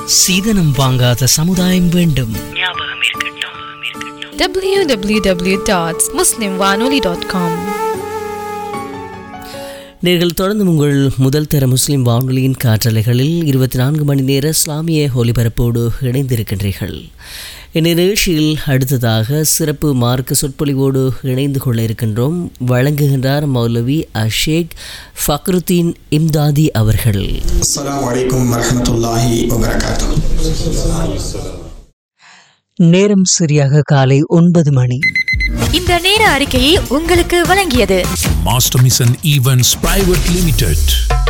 சீதனம் வாங்காத சமுதாயம் வேண்டும் www.muslimwanoli.com நீங்கள் தொடர்ந்து உங்கள் முதல் தர முஸ்லிம் வானொலியின் காற்றலைகளில் இருபத்தி நான்கு மணி நேர இஸ்லாமிய ஒலிபரப்போடு இணைந்திருக்கின்றீர்கள் இந்நிகழ்ச்சியில் அடுத்ததாக சிறப்பு மார்க்க சொற்பொழிவோடு இணைந்து கொள்ள இருக்கின்றோம் வழங்குகின்றார் மௌலவி அஷேக் ஃபக்ருத்தீன் இம்தாதி அவர்கள் السلام عليكم ورحمة الله وبركاته நேரம் சரியாக காலை ஒன்பது மணி இந்த நேர அறிக்கையை உங்களுக்கு வழங்கியது Master Mission Events Private Limited.